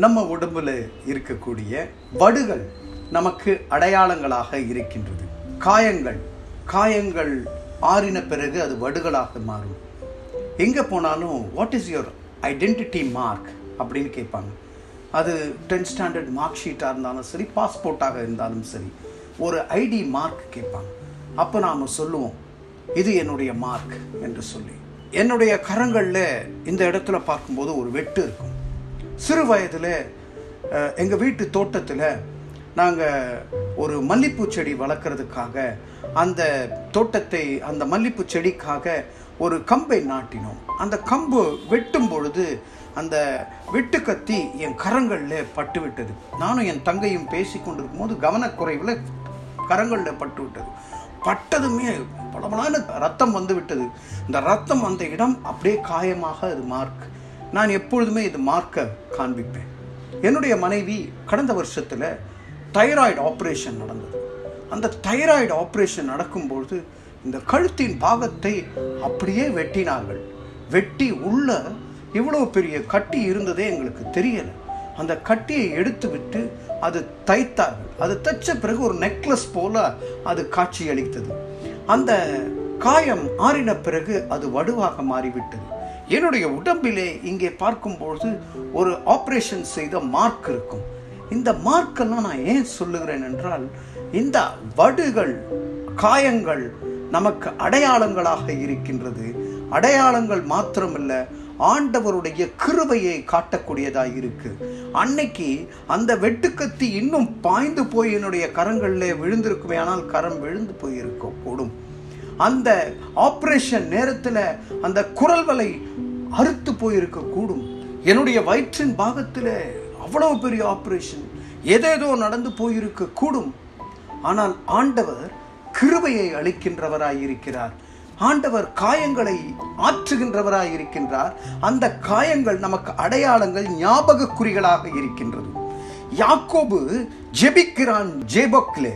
நம்ம உடம்புல இருக்கக்கூடிய வடுகள் நமக்கு அடையாளங்களாக இருக்கின்றது காயங்கள் காயங்கள் ஆறின பிறகு அது வடுகளாக மாறும் எங்கே போனாலும் what is your identity mark அப்படின்னு கேட்பாங்க அது டென்த் ஸ்டாண்டர்ட் மார்க் ஷீட்டாக இருந்தாலும் சரி பாஸ்போர்ட்டாக இருந்தாலும் சரி ஒரு ஐடி மார்க் கேட்பாங்க அப்போ நாம் சொல்லுவோம் இது என்னுடைய மார்க் என்று சொல்லி என்னுடைய கரங்களில் இந்த இடத்துல பார்க்கும்போது ஒரு வெட்டு இருக்கும் சிறு வயதில் எங்கள் வீட்டு தோட்டத்தில் நாங்கள் ஒரு மல்லிப்பூ செடி வளர்க்குறதுக்காக அந்த தோட்டத்தை அந்த மல்லிப்பூ செடிக்காக ஒரு கம்பை நாட்டினோம் அந்த கம்பு வெட்டும் பொழுது அந்த வெட்டு கத்தி என் கரங்களில் பட்டு விட்டது நானும் என் தங்கையும் பேசி கொண்டிருக்கும் போது கவனக்குறைவில் கரங்களில் பட்டு விட்டது பட்டதுமே பளபளன்னு ரத்தம் வந்து விட்டது இந்த ரத்தம் அந்த இடம் அப்படியே காயமாக அது மார்க் நான் எப்பொழுதுமே இது மார்க்கை காண்பிப்பேன் என்னுடைய மனைவி கடந்த வருஷத்தில் தைராய்டு ஆப்ரேஷன் நடந்தது அந்த தைராய்டு ஆப்ரேஷன் நடக்கும்பொழுது இந்த கழுத்தின் பாகத்தை அப்படியே வெட்டினார்கள் வெட்டி உள்ள இவ்வளோ பெரிய கட்டி இருந்ததே எங்களுக்கு தெரியலை அந்த கட்டியை எடுத்து விட்டு அது தைத்தார்கள் அது தைச்ச பிறகு ஒரு நெக்லஸ் போல அது காட்சி அளித்தது அந்த காயம் ஆறின பிறகு அது வடுவாக மாறிவிட்டது என்னுடைய உடம்பிலே இங்கே பார்க்கும்பொழுது ஒரு ஆப்ரேஷன் செய்த மார்க் இருக்கும் இந்த மார்க்கெல்லாம் நான் ஏன் சொல்லுகிறேன் என்றால் இந்த வடுகள் காயங்கள் நமக்கு அடையாளங்களாக இருக்கின்றது அடையாளங்கள் மாத்திரமல்ல ஆண்டவருடைய கிருபையை காட்டக்கூடியதாக இருக்கு அன்னைக்கு அந்த வெட்டுக்கத்தி இன்னும் பாய்ந்து போய் என்னுடைய கரங்களிலே விழுந்திருக்குமே ஆனால் கரம் விழுந்து போயிருக்க கூடும் அந்த ஆப்ரேஷன் நேரத்தில் அந்த குரல் வலை அறுத்து போயிருக்க கூடும் என்னுடைய வயிற்றின் பாகத்தில் அவ்வளவு பெரிய ஆப்ரேஷன் எதேதோ நடந்து போயிருக்க கூடும் ஆனால் ஆண்டவர் கிருபையை அளிக்கின்றவராய் இருக்கிறார் ஆண்டவர் காயங்களை ஆற்றுகின்றவராய் இருக்கின்றார் அந்த காயங்கள் நமக்கு அடையாளங்கள் ஞாபக குறிகளாக இருக்கின்றது யாக்கோபு ஜெபிக்கிறான் ஜேபக்லே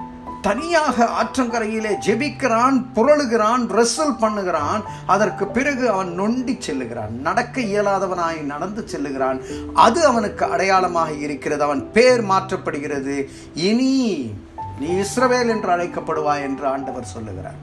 தனியாக ஆற்றங்கரையிலே ஜெபிக்கிறான் புரளுகிறான் ரெசல் பண்ணுகிறான் அதற்கு பிறகு அவன் நொண்டி செல்லுகிறான் நடக்க இயலாதவனாய் நடந்து செல்லுகிறான் அது அவனுக்கு அடையாளமாக இருக்கிறது அவன் பேர் மாற்றப்படுகிறது இனி நீ இஸ்ரவேல் என்று அழைக்கப்படுவாய் என்று ஆண்டவர் சொல்லுகிறார்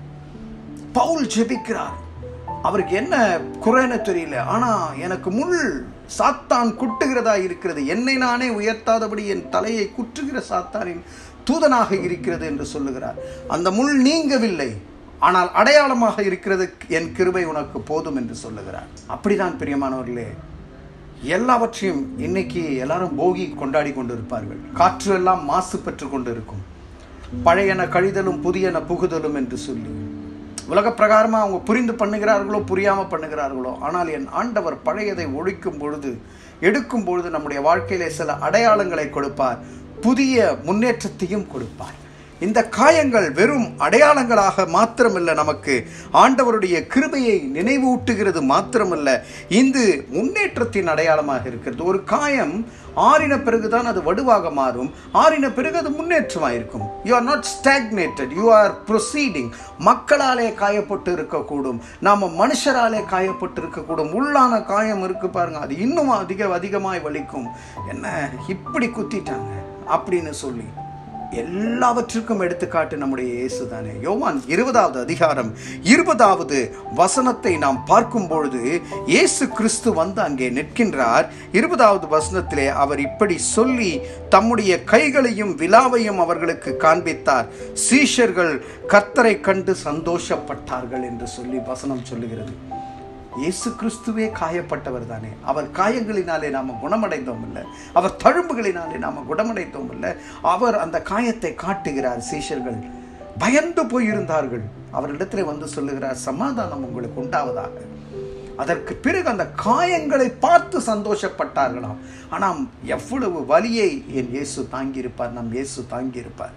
பவுல் ஜெபிக்கிறார் அவருக்கு என்ன குறைன்னு தெரியல ஆனா எனக்கு முள் சாத்தான் குட்டுகிறதா இருக்கிறது என்னை நானே உயர்த்தாதபடி என் தலையை குற்றுகிற சாத்தானின் தூதனாக இருக்கிறது என்று சொல்லுகிறார் அந்த முள் நீங்கவில்லை ஆனால் அடையாளமாக இருக்கிறது என் கிருபை உனக்கு போதும் என்று சொல்லுகிறார் அப்படிதான் பிரியமானவர்களே எல்லாவற்றையும் இன்னைக்கு எல்லாரும் போகி கொண்டாடி கொண்டிருப்பார்கள் காற்று எல்லாம் மாசு பெற்று கொண்டிருக்கும் பழையன கழிதலும் புதியன புகுதலும் என்று சொல்லி உலக பிரகாரமாக அவங்க புரிந்து பண்ணுகிறார்களோ புரியாமல் பண்ணுகிறார்களோ ஆனால் என் ஆண்டவர் பழையதை ஒழிக்கும் பொழுது எடுக்கும் பொழுது நம்முடைய வாழ்க்கையிலே சில அடையாளங்களை கொடுப்பார் புதிய முன்னேற்றத்தையும் கொடுப்பார் இந்த காயங்கள் வெறும் அடையாளங்களாக மாத்திரமல்ல நமக்கு ஆண்டவருடைய கிருபையை நினைவூட்டுகிறது மாத்திரமல்ல இந்த முன்னேற்றத்தின் அடையாளமாக இருக்கிறது ஒரு காயம் ஆறின பிறகுதான் அது வடுவாக மாறும் ஆறின பிறகு அது முன்னேற்றமாக இருக்கும் you are not stagnated you are proceeding மக்களாலே காயப்பட்டு இருக்கக்கூடும் நாம் மனுஷராலே காயப்பட்டு இருக்கக்கூடும் உள்ளான காயம் இருக்கு பாருங்க அது இன்னும் அதிக அதிகமாய் வலிக்கும் என்ன இப்படி குத்திட்டாங்க அப்படின்னு சொல்லி எல்லாவற்றுக்கும் எடுத்துக்காட்டு நம்முடைய இயேசு தானே யோவான் இருபதாவது அதிகாரம் இருபதாவது வசனத்தை நாம் பார்க்கும் பொழுது இயேசு கிறிஸ்து வந்து அங்கே நிற்கின்றார் இருபதாவது வசனத்திலே அவர் இப்படி சொல்லி தம்முடைய கைகளையும் விழாவையும் அவர்களுக்கு காண்பித்தார் சீஷர்கள் கர்த்தரை கண்டு சந்தோஷப்பட்டார்கள் என்று சொல்லி வசனம் சொல்லுகிறது இயேசு கிறிஸ்துவே காயப்பட்டவர் தானே அவர் காயங்களினாலே நாம் குணமடைந்தோம் இல்லை அவர் தழும்புகளினாலே நாம் குணமடைந்தோம் இல்லை அவர் அந்த காயத்தை காட்டுகிறார் சீஷர்கள் பயந்து போயிருந்தார்கள் அவரிடத்தில் வந்து சொல்லுகிறார் சமாதானம் உங்களுக்கு உண்டாவதாக அதற்கு பிறகு அந்த காயங்களை பார்த்து சந்தோஷப்பட்டார்களாம் ஆனால் எவ்வளவு வலியை என் இயேசு தாங்கியிருப்பார் நம் இயேசு தாங்கியிருப்பார்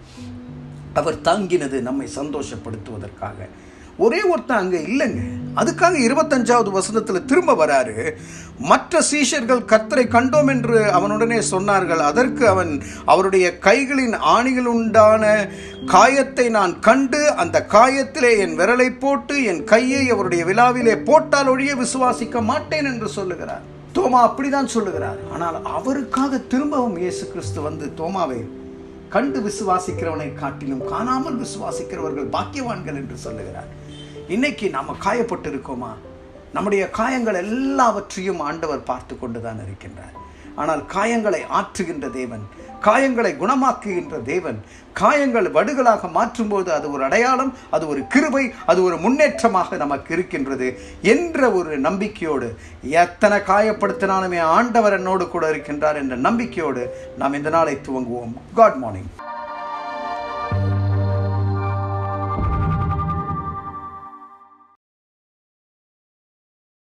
அவர் தாங்கினது நம்மை சந்தோஷப்படுத்துவதற்காக ஒரே ஒருத்தன் அங்கே இல்லைங்க அதுக்காக இருபத்தஞ்சாவது வசனத்தில் திரும்ப வராரு மற்ற சீஷர்கள் கர்த்தரை கண்டோம் என்று அவனுடனே சொன்னார்கள் அதற்கு அவன் அவருடைய கைகளின் ஆணிகள் உண்டான காயத்தை நான் கண்டு அந்த காயத்திலே என் விரலை போட்டு என் கையை அவருடைய விழாவிலே போட்டால் ஒழிய விசுவாசிக்க மாட்டேன் என்று சொல்லுகிறார் தோமா அப்படிதான் சொல்லுகிறார் ஆனால் அவருக்காக திரும்பவும் இயேசு கிறிஸ்து வந்து தோமாவை கண்டு விசுவாசிக்கிறவனை காட்டிலும் காணாமல் விசுவாசிக்கிறவர்கள் பாக்கியவான்கள் என்று சொல்லுகிறார் இன்னைக்கு நாம காயப்பட்டு இருக்கோமா நம்முடைய காயங்கள் எல்லாவற்றையும் ஆண்டவர் பார்த்து கொண்டுதான் இருக்கின்றார் ஆனால் காயங்களை ஆற்றுகின்ற தேவன் காயங்களை குணமாக்குகின்ற தேவன் காயங்கள் வடுகளாக மாற்றும்போது அது ஒரு அடையாளம் அது ஒரு கிருபை அது ஒரு முன்னேற்றமாக நமக்கு இருக்கின்றது என்ற ஒரு நம்பிக்கையோடு எத்தனை காயப்படுத்தினாலுமே ஆண்டவர் என்னோடு கூட இருக்கின்றார் என்ற நம்பிக்கையோடு நாம் இந்த நாளை துவங்குவோம் காட் மார்னிங்